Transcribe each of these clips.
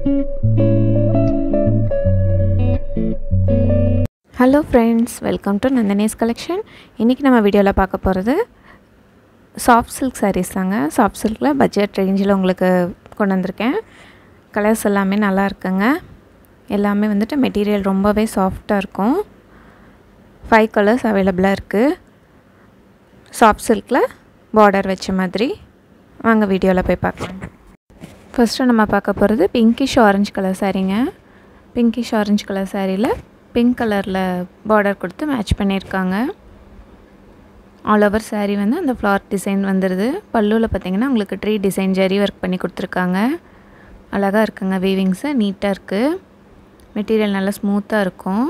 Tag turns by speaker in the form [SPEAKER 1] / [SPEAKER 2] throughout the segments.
[SPEAKER 1] hello friends welcome to Nandhana's collection இன்றைக்கி நம்ம வீடியோவில் பார்க்க போகிறது சாஃப்ட் சில்க் சாரீஸ் தாங்க சாஃப்ட் சில்கில் பட்ஜெட் ரேஞ்சில் உங்களுக்கு கொண்டு வந்திருக்கேன் கலர்ஸ் எல்லாமே நல்லா இருக்குங்க எல்லாமே வந்துட்டு மெட்டீரியல் ரொம்பவே சாஃப்டாக இருக்கும் ஃபைவ் கலர்ஸ் அவைலபிளாக இருக்குது சாஃப்ட் சில்கில் பார்டர் வச்ச மாதிரி வாங்க வீடியோவில் போய் பார்க்கலாம் ஃபஸ்ட்டு நம்ம பார்க்க போகிறது பிங்கிஷ் ஆரஞ்சு கலர் சாரீங்க பிங்கிஷ் ஆரஞ்சு கலர் சாரியில் பிங்க் கலரில் பார்டர் கொடுத்து மேட்ச் பண்ணியிருக்காங்க ஆல் ஓவர் சாரீ வந்து அந்த ஃப்ளார் டிசைன் வந்துடுது பல்லுவில் பார்த்திங்கன்னா உங்களுக்கு ட்ரீ டிசைன் ஜரி ஒர்க் பண்ணி கொடுத்துருக்காங்க அழகாக இருக்குங்க வீவிங்ஸு நீட்டாக இருக்குது மெட்டீரியல் நல்லா ஸ்மூத்தாக இருக்கும்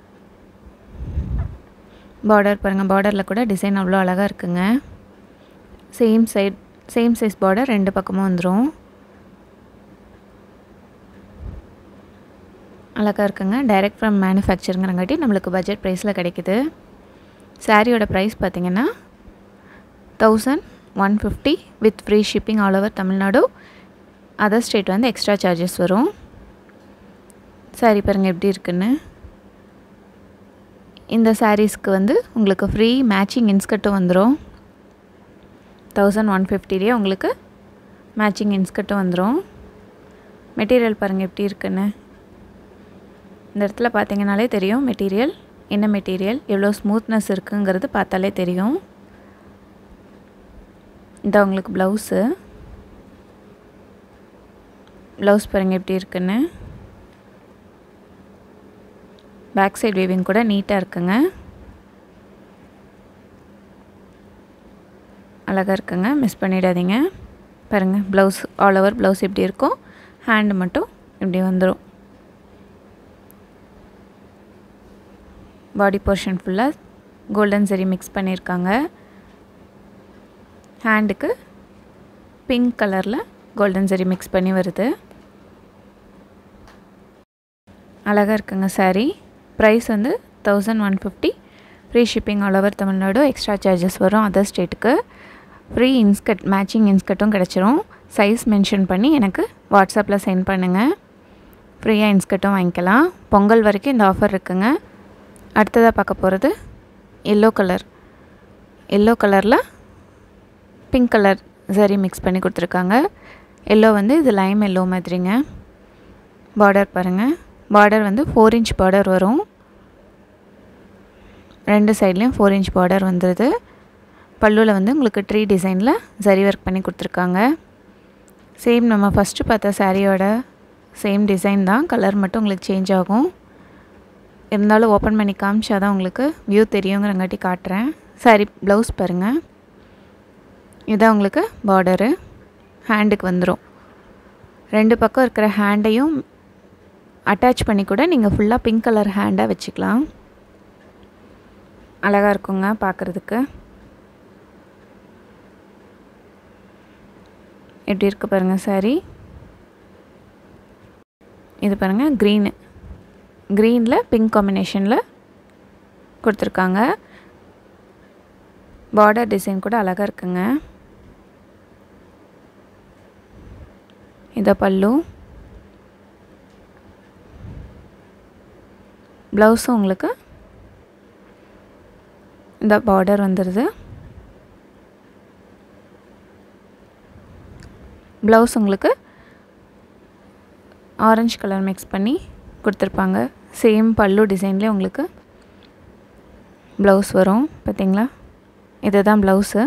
[SPEAKER 1] பார்டர் பாருங்கள் பார்டரில் கூட டிசைன் அவ்வளோ அழகாக இருக்குங்க same side same size border ரெண்டு பக்கமும் வந்துடும் அழகாக இருக்குங்க டைரக்ட் ஃப்ரம் மேனுஃபேக்சருங்கிறங்காட்டி நம்மளுக்கு பட்ஜெட் ப்ரைஸில் கிடைக்குது சாரியோட ப்ரைஸ் பார்த்திங்கன்னா thousand one fifty with free shipping all over Tamil Nadu other state வந்து எக்ஸ்ட்ரா சார்ஜஸ் வரும் சாரி பாருங்கள் எப்படி இருக்குன்னு இந்த சாரீஸ்க்கு வந்து உங்களுக்கு ஃப்ரீ மேட்சிங் இன்ஸ்கர்ட்டும் வந்துடும் தௌசண்ட் ஒன் ஃபிஃப்டிலேயே உங்களுக்கு மேட்சிங் இன்ஸ்கர்ட்டும் வந்துடும் மெட்டீரியல் பாருங்கள் எப்படி இருக்குன்னு இந்த இடத்துல பார்த்தீங்கனாலே தெரியும் மெட்டீரியல் என்ன மெட்டீரியல் எவ்வளோ ஸ்மூத்னஸ் இருக்குங்கிறது பார்த்தாலே தெரியும் இந்த உங்களுக்கு ப்ளவுஸு ப்ளவுஸ் பாருங்கள் எப்படி இருக்குன்னு பேக் சைட் வீவிங் கூட நீட்டாக இருக்குங்க அழகாக இருக்குங்க மிஸ் பண்ணிடாதீங்க பாருங்கள் ப்ளவுஸ் ஆல் ஓவர் ப்ளவுஸ் எப்படி இருக்கும் ஹேண்டு மட்டும் இப்படி வந்துடும் பாடி போர்ஷன் ஃபுல்லாக கோல்டன் சரி மிக்ஸ் பண்ணியிருக்காங்க ஹேண்டுக்கு பிங்க் கலரில் கோல்டன் சரி மிக்ஸ் பண்ணி வருது அழகாக இருக்குங்க சாரீ ப்ரைஸ் வந்து thousand one fifty free shipping all over Tamil Nadu extra charges வரும் அதர் ஸ்டேட்டுக்கு ஃப்ரீ இன்ஸ்கட் மேட்சிங் இன்ஸ்கட்டும் கிடச்சிரும் சைஸ் மென்ஷன் பண்ணி எனக்கு வாட்ஸ்அப்பில் சென்ட் பண்ணுங்கள் ஃப்ரீயாக இன்ஸ்கட்டும் வாங்கிக்கலாம் பொங்கல் வரைக்கும் இந்த ஆஃபர் இருக்குங்க அடுத்ததாக பார்க்க போகிறது எல்லோ கலர் எல்லோ கலரில் பிங்க் கலர் சரி மிக்ஸ் பண்ணி கொடுத்துருக்காங்க எல்லோ வந்து இது லைம் எல்லோ மாதிரிங்க பார்டர் பாருங்கள் பார்டர் வந்து ஃபோர் இன்ச் பார்டர் வரும் ரெண்டு சைட்லேயும் ஃபோர் இன்ச் பார்டர் வந்துடுது பல்லுவில் வந்து உங்களுக்கு ட்ரீ டிசைனில் சரி ஒர்க் பண்ணி கொடுத்துருக்காங்க சேம் நம்ம ஃபஸ்ட்டு பார்த்த சாரியோட சேம் டிசைன் தான் கலர் மட்டும் உங்களுக்கு சேஞ்ச் ஆகும் இருந்தாலும் ஓப்பன் பண்ணி காமிச்சா தான் உங்களுக்கு வியூ தெரியுங்கிறங்காட்டி காட்டுறேன் சாரி ப்ளவுஸ் பாருங்கள் இதுதான் உங்களுக்கு பார்டரு ஹேண்டுக்கு வந்துடும் ரெண்டு பக்கம் இருக்கிற ஹேண்டையும் அட்டாச் பண்ணி கூட நீங்கள் ஃபுல்லாக பிங்க் கலர் ஹேண்டாக வச்சுக்கலாம் அழகாக இருக்குங்க பார்க்குறதுக்கு எப்படி இருக்குது பாருங்கள் சாரி இது பாருங்கள் க்ரீனு க்ரீனில் பிங்க் காம்பினேஷனில் கொடுத்துருக்காங்க பார்டர் டிசைன் கூட அழகாக இருக்குங்க இதை பல்லு ப்ளவுஸும் உங்களுக்கு இந்த பார்டர் வந்துடுது ப்ளவுஸ் உங்களுக்கு ஆரஞ்சு கலர் மிக்ஸ் பண்ணி கொடுத்துருப்பாங்க சேம் பல்லு டிசைன்லேயே உங்களுக்கு ப்ளவுஸ் வரும் பார்த்தீங்களா இது தான் ப்ளவுஸு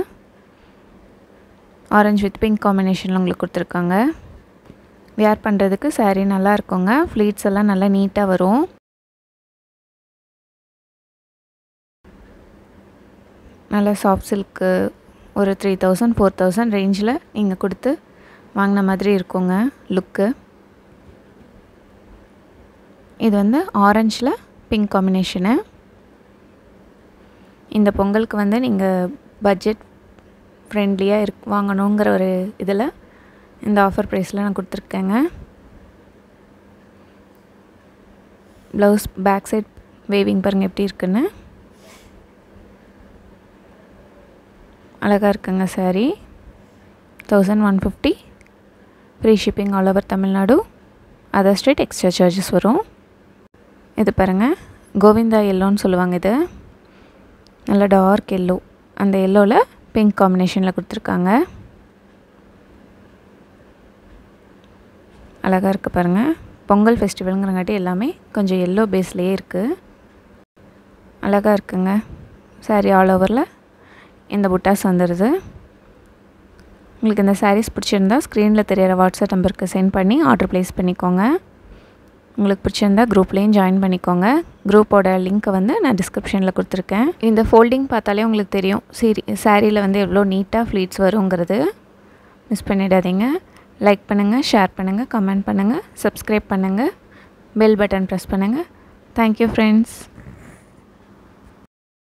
[SPEAKER 1] ஆரஞ்சு வித் பிங்க் காம்பினேஷனில் உங்களுக்கு கொடுத்துருக்காங்க வேர் பண்ணுறதுக்கு சாரீ நல்லா இருக்குங்க ஃப்ளீட்ஸ் எல்லாம் நல்லா நீட்டாக வரும் நல்லா சாஃப்ட் சில்க்கு ஒரு த்ரீ தௌசண்ட் ஃபோர் தௌசண்ட் ரேஞ்சில் நீங்கள் கொடுத்து வாங்கின மாதிரி இருக்குங்க லுக்கு இது வந்து ஆரஞ்சில் பிங்க் காம்பினேஷனு இந்த பொங்கலுக்கு வந்து நீங்கள் பட்ஜெட் ஃப்ரெண்ட்லியாக இருக் வாங்கணுங்கிற ஒரு இதில் இந்த ஆஃபர் ப்ரைஸில் நான் கொடுத்துருக்கேங்க ப்ளவுஸ் பேக் சைட் வேவிங் பாருங்கள் எப்படி இருக்குன்னு அழகாக இருக்குங்க sari thousand one fifty free shipping all over Tamil Nadu other state extra charges வரும் இது பாருங்கள் கோவிந்தா எல்லோன்னு சொல்லுவாங்க இது நல்லா டார்க் எல்லோ அந்த எல்லோவில் பிங்க் காம்பினேஷனில் கொடுத்துருக்காங்க அழகாக இருக்குது பாருங்கள் பொங்கல் ஃபெஸ்டிவலுங்கிறங்காட்டி எல்லாமே கொஞ்சம் எல்லோ பேஸ்லேயே இருக்குது அழகாக இருக்குங்க சாரீ ஆல் ஓவரில் இந்த புட்டாஸ் வந்துடுது உங்களுக்கு இந்த சாரீஸ் பிடிச்சிருந்தா ஸ்க்ரீனில் தெரியிற வாட்ஸ்அப் நம்பருக்கு சென்ட் பண்ணி ஆர்டர் ப்ளேஸ் பண்ணிக்கோங்க உங்களுக்கு பிடிச்சிருந்தா குரூப்லேயும் ஜாயின் பண்ணிக்கோங்க குரூப்போட லிங்க்கை வந்து நான் டிஸ்கிரிப்ஷனில் கொடுத்துருக்கேன் இந்த ஃபோல்டிங் பார்த்தாலே உங்களுக்கு தெரியும் சீரி சாரியில் வந்து எவ்வளோ நீட்டாக ஃப்ளீட்ஸ் வருங்கிறது மிஸ் பண்ணிடாதீங்க லைக் பண்ணுங்கள் ஷேர் பண்ணுங்கள் கமெண்ட் பண்ணுங்கள் சப்ஸ்கிரைப் பண்ணுங்கள் பெல் பட்டன் ப்ரெஸ் பண்ணுங்கள் தேங்க்யூ ஃப்ரெண்ட்ஸ்